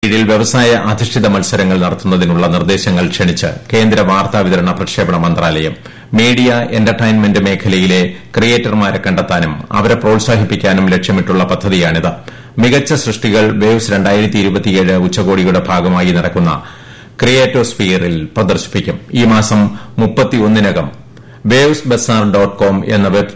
കീഴിൽ വ്യവസായ അധിഷ്ഠിത മത്സരങ്ങൾ നടത്തുന്നതിനുള്ള നിർദ്ദേശങ്ങൾ ക്ഷണിച്ച് കേന്ദ്ര വാർത്താവിതരണ പ്രക്ഷേപണ മന്ത്രാലയം മീഡിയ എന്റർടൈൻമെന്റ് മേഖലയിലെ ക്രിയേറ്റർമാരെ കണ്ടെത്താനും അവരെ പ്രോത്സാഹിപ്പിക്കാനും ലക്ഷ്യമിട്ടുള്ള പദ്ധതിയാണിത് മികച്ച സൃഷ്ടികൾ വേവ്സ് ഉച്ചകോടിയുടെ ഭാഗമായി നടക്കുന്ന ക്രിയേറ്റോസ്ഫിയറിൽ പ്രദർശിപ്പിക്കും ഈ മാസം മുപ്പത്തിയൊന്നിനകം വേവ്സ് ബസാർ ഡോട്ട് കോം എന്ന വെബ്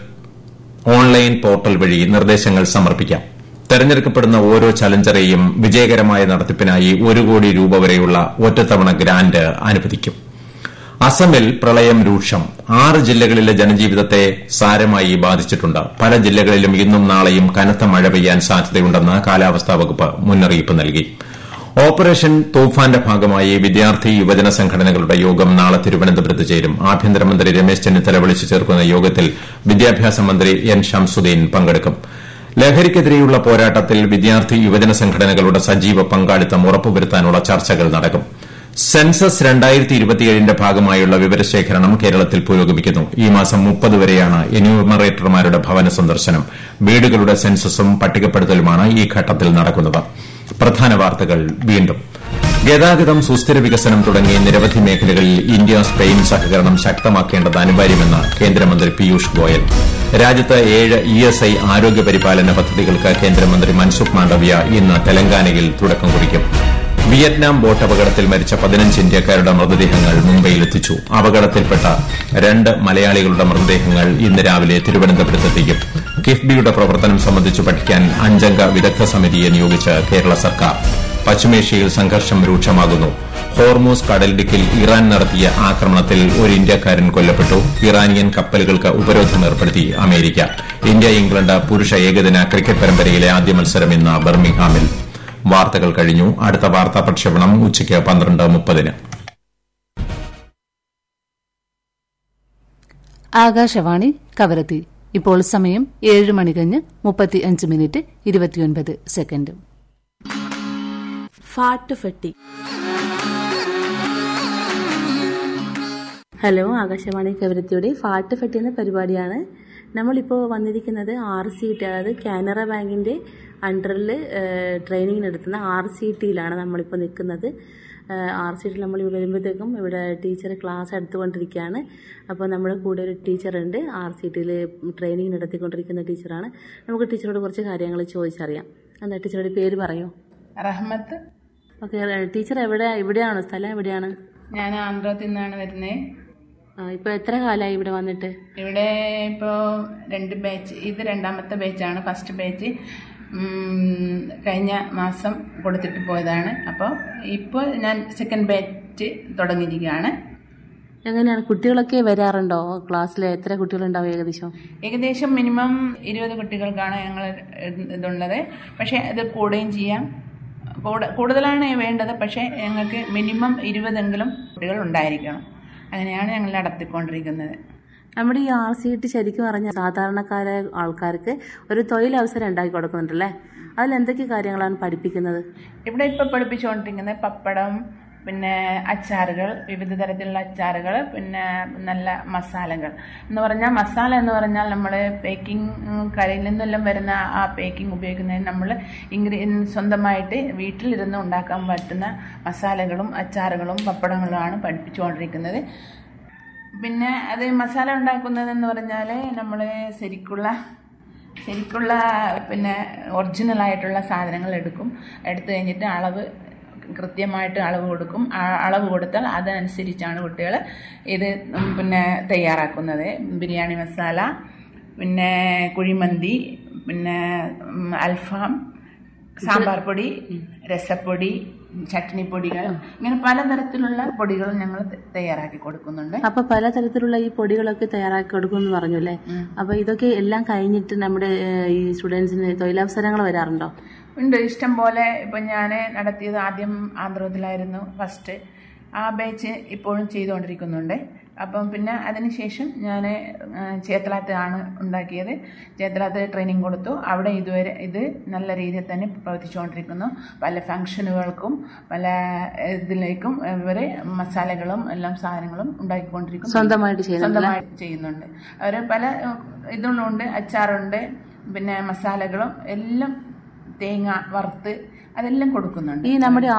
ഓൺലൈൻ പോർട്ടൽ വഴി നിർദ്ദേശങ്ങൾ സമർപ്പിക്കാം തെരഞ്ഞെടുക്കപ്പെടുന്ന ഓരോ ചലഞ്ചറെയും വിജയകരമായ നടത്തിപ്പിനായി ഒരു കോടി രൂപ വരെയുള്ള ഒറ്റത്തവണ ഗ്രാന്റ് അനുവദിക്കും അസമിൽ പ്രളയം രൂക്ഷം ആറ് ജില്ലകളിലെ ജനജീവിതത്തെ സാരമായി ബാധിച്ചിട്ടുണ്ട് പല ജില്ലകളിലും ഇന്നും നാളെയും കനത്ത മഴ പെയ്യാൻ സാധ്യതയുണ്ടെന്ന് കാലാവസ്ഥാ വകുപ്പ് മുന്നറിയിപ്പ് നൽകി ഓപ്പറേഷൻ തൂഫാന്റെ ഭാഗമായി വിദ്യാർത്ഥി യുവജന സംഘടനകളുടെ യോഗം നാളെ തിരുവനന്തപുരത്ത് ചേരും ആഭ്യന്തരമന്ത്രി രമേശ് ചെന്നിത്തല വിളിച്ചു ചേർക്കുന്ന യോഗത്തിൽ വിദ്യാഭ്യാസ മന്ത്രി എൻ ഷംസുദ്ദീൻ പങ്കെടുക്കും ലഹരിക്കെതിരെയുള്ള പോരാട്ടത്തിൽ വിദ്യാർത്ഥി യുവജന സംഘടനകളുടെ സജീവ പങ്കാളിത്തം ഉറപ്പുവരുത്താനുള്ള ചർച്ചകൾ നടക്കും സെൻസസ് ന്റെ ഭാഗമായുള്ള വിവരശേഖരണം കേരളത്തിൽ പുരോഗമിക്കുന്നു ഈ മാസം മുപ്പത് വരെയാണ് എന്യൂമറേറ്റർമാരുടെ ഭവന സന്ദർശനം വീടുകളുടെ സെൻസസും പട്ടികപ്പെടുത്തലുമാണ് ഈ ഘട്ടത്തിൽ നടക്കുന്നത് പ്രധാന വാർത്തകൾ വീണ്ടും ഗതാഗതം സുസ്ഥിര വികസനം തുടങ്ങി നിരവധി മേഖലകളിൽ ഇന്ത്യ സ്പെയിൻ സഹകരണം ശക്തമാക്കേണ്ടത് അനിവാര്യമെന്ന് കേന്ദ്രമന്ത്രി പീയൂഷ് ഗോയൽ രാജ്യത്ത് ഏഴ് ഇ എസ് ഐ ആരോഗ്യ പരിപാലന പദ്ധതികൾക്ക് കേന്ദ്രമന്ത്രി മൻസുഖ് മാണ്ഡവ്യ ഇന്ന് തെലങ്കാനയിൽ തുടക്കം കുറിക്കും വിയറ്റ്നാം ബോട്ട് അപകടത്തിൽ മരിച്ച പതിനഞ്ച് ഇന്ത്യക്കാരുടെ മൃതദേഹങ്ങൾ മുംബൈയിലെത്തിച്ചു അപകടത്തിൽപ്പെട്ട രണ്ട് മലയാളികളുടെ മൃതദേഹങ്ങൾ ഇന്ന് രാവിലെ തിരുവനന്തപുരത്തെത്തിക്കും കിഫ്ബിയുടെ പ്രവർത്തനം സംബന്ധിച്ച് പഠിക്കാൻ അഞ്ചംഗ വിദഗ്ധ സമിതിയെ നിയോഗിച്ച് കേരള സർക്കാർ പശ്ചിമേഷ്യയിൽ സംഘർഷം രൂക്ഷമാകുന്നു ഹോർമൂസ് കടലിടുക്കിൽ ഇറാൻ നടത്തിയ ആക്രമണത്തിൽ ഒരു ഇന്ത്യക്കാരൻ കൊല്ലപ്പെട്ടു ഇറാനിയൻ കപ്പലുകൾക്ക് ഉപരോധം ഏർപ്പെടുത്തി അമേരിക്ക ഇന്ത്യ ഇംഗ്ലണ്ട് പുരുഷ ഏകദിന ക്രിക്കറ്റ് പരമ്പരയിലെ ആദ്യ മത്സരം ഇന്ന് ബർമിംഗ്ഹാമിൽ വാർത്തകൾ കഴിഞ്ഞു അടുത്ത വാർത്താ പ്രക്ഷേപണം ഉച്ചയ്ക്ക് പന്ത്രണ്ട് മുപ്പതിന് ആകാശവാണി കവരത്തി ഇപ്പോൾ സമയം ഏഴ് മണി കഴിഞ്ഞ് മുപ്പത്തി അഞ്ച് മിനിറ്റ് ഇരുപത്തിയൊൻപത് സെക്കൻഡ് ഫാട്ടുഫെട്ടി ഹലോ ആകാശവാണി കവരത്തിയുടെ ഫാട്ടുഫെട്ടി എന്ന പരിപാടിയാണ് നമ്മളിപ്പോൾ വന്നിരിക്കുന്നത് ആർ സി ടി അതായത് കാനറ ബാങ്കിൻ്റെ അണ്ടറിൽ ട്രെയിനിങ് നടത്തുന്ന ആർ സി ടിയിലാണ് നമ്മളിപ്പോൾ നിൽക്കുന്നത് ആർ സി ടിയിൽ നമ്മൾ വരുമ്പോഴത്തേക്കും ഇവിടെ ടീച്ചർ ക്ലാസ് എടുത്തുകൊണ്ടിരിക്കുകയാണ് അപ്പോൾ നമ്മുടെ കൂടെ ഒരു ടീച്ചറുണ്ട് ആർ സി ടിയിൽ ട്രെയിനിങ് നടത്തിക്കൊണ്ടിരിക്കുന്ന ടീച്ചറാണ് നമുക്ക് ടീച്ചറോട് കുറച്ച് കാര്യങ്ങൾ ചോദിച്ചറിയാം എന്താ ടീച്ചറുടെ പേര് പറയൂ റഹ്മത്ത് ഓക്കെ ടീച്ചർ എവിടെ ഇവിടെയാണോ സ്ഥലം എവിടെയാണ് ഞാൻ ആന്ധ്രത്തിൽ നിന്നാണ് വരുന്നത് ഇപ്പോൾ എത്ര കാലമായി ഇവിടെ വന്നിട്ട് ഇവിടെ ഇപ്പോൾ രണ്ട് ബാച്ച് ഇത് രണ്ടാമത്തെ ബാച്ചാണ് ഫസ്റ്റ് ബാച്ച് കഴിഞ്ഞ മാസം കൊടുത്തിട്ട് പോയതാണ് അപ്പോൾ ഇപ്പോൾ ഞാൻ സെക്കൻഡ് ബാച്ച് തുടങ്ങിയിരിക്കുകയാണ് എങ്ങനെയാണ് കുട്ടികളൊക്കെ വരാറുണ്ടോ ക്ലാസ്സിൽ എത്ര കുട്ടികളുണ്ടാവും ഏകദേശം ഏകദേശം മിനിമം ഇരുപത് കുട്ടികൾക്കാണ് ഞങ്ങൾ ഇതുള്ളത് പക്ഷേ അത് കൂടുകയും ചെയ്യാം കൂടുതലാണ് വേണ്ടത് പക്ഷേ ഞങ്ങൾക്ക് മിനിമം ഇരുപതെങ്കിലും കുട്ടികൾ ഉണ്ടായിരിക്കണം അങ്ങനെയാണ് ഞങ്ങൾ നടത്തിക്കൊണ്ടിരിക്കുന്നത് നമ്മുടെ ഈ ആർ സി ടി ശരിക്കും പറഞ്ഞ സാധാരണക്കാരായ ആൾക്കാർക്ക് ഒരു തൊഴിലവസരം ഉണ്ടാക്കി കൊടുക്കുന്നുണ്ടല്ലേ അതിൽ എന്തൊക്കെ കാര്യങ്ങളാണ് പഠിപ്പിക്കുന്നത് ഇവിടെ ഇപ്പോൾ പഠിപ്പിച്ചുകൊണ്ടിരിക്കുന്നത് പപ്പടം പിന്നെ അച്ചാറുകൾ വിവിധ തരത്തിലുള്ള അച്ചാറുകൾ പിന്നെ നല്ല മസാലകൾ എന്ന് പറഞ്ഞാൽ മസാല എന്ന് പറഞ്ഞാൽ നമ്മൾ പേക്കിംഗ് കടയിൽ നിന്നെല്ലാം വരുന്ന ആ പേക്കിംഗ് ഉപയോഗിക്കുന്നതിന് നമ്മൾ ഇൻഗ്രീ സ്വന്തമായിട്ട് വീട്ടിലിരുന്ന് ഉണ്ടാക്കാൻ പറ്റുന്ന മസാലകളും അച്ചാറുകളും പപ്പടങ്ങളുമാണ് പഠിപ്പിച്ചുകൊണ്ടിരിക്കുന്നത് പിന്നെ അത് മസാല ഉണ്ടാക്കുന്നതെന്ന് പറഞ്ഞാൽ നമ്മൾ ശരിക്കുള്ള ശരിക്കുള്ള പിന്നെ ഒറിജിനലായിട്ടുള്ള സാധനങ്ങൾ എടുക്കും എടുത്തു കഴിഞ്ഞിട്ട് അളവ് കൃത്യമായിട്ട് അളവ് കൊടുക്കും അളവ് കൊടുത്താൽ അതനുസരിച്ചാണ് കുട്ടികൾ ഇത് പിന്നെ തയ്യാറാക്കുന്നത് ബിരിയാണി മസാല പിന്നെ കുഴിമന്തി പിന്നെ അൽഫാം സാമ്പാർ പൊടി രസപ്പൊടി ചട്നിപ്പൊടികൾ ഇങ്ങനെ പലതരത്തിലുള്ള പൊടികളും ഞങ്ങൾ തയ്യാറാക്കി കൊടുക്കുന്നുണ്ട് അപ്പൊ പലതരത്തിലുള്ള ഈ പൊടികളൊക്കെ തയ്യാറാക്കി കൊടുക്കുമെന്ന് പറഞ്ഞു അല്ലേ അപ്പൊ ഇതൊക്കെ എല്ലാം കഴിഞ്ഞിട്ട് നമ്മുടെ ഈ സ്റ്റുഡൻസിന് തൊഴിലവസരങ്ങൾ വരാറുണ്ടോ ഉണ്ട് ഇഷ്ടം പോലെ ഇപ്പം ഞാൻ നടത്തിയത് ആദ്യം ആന്ധ്രത്തിലായിരുന്നു ഫസ്റ്റ് ആ ബാച്ച് ഇപ്പോഴും ചെയ്തുകൊണ്ടിരിക്കുന്നുണ്ട് അപ്പം പിന്നെ അതിനുശേഷം ഞാൻ ചേത്തലാത്ത് ആണ് ഉണ്ടാക്കിയത് ചേത്തലാത്ത് ട്രെയിനിങ് കൊടുത്തു അവിടെ ഇതുവരെ ഇത് നല്ല രീതിയിൽ തന്നെ പ്രവർത്തിച്ചുകൊണ്ടിരിക്കുന്നു പല ഫംഗ്ഷനുകൾക്കും പല ഇതിലേക്കും ഇവർ മസാലകളും എല്ലാം സാധനങ്ങളും ഉണ്ടാക്കിക്കൊണ്ടിരിക്കുന്നു സ്വന്തമായിട്ട് സ്വന്തമായിട്ട് ചെയ്യുന്നുണ്ട് അവർ പല ഇതുകളുണ്ട് അച്ചാറുണ്ട് പിന്നെ മസാലകളും എല്ലാം തേങ്ങ വറുത്ത് അതെല്ലാം കൊടുക്കുന്നുണ്ട് ഈ നമ്മുടെ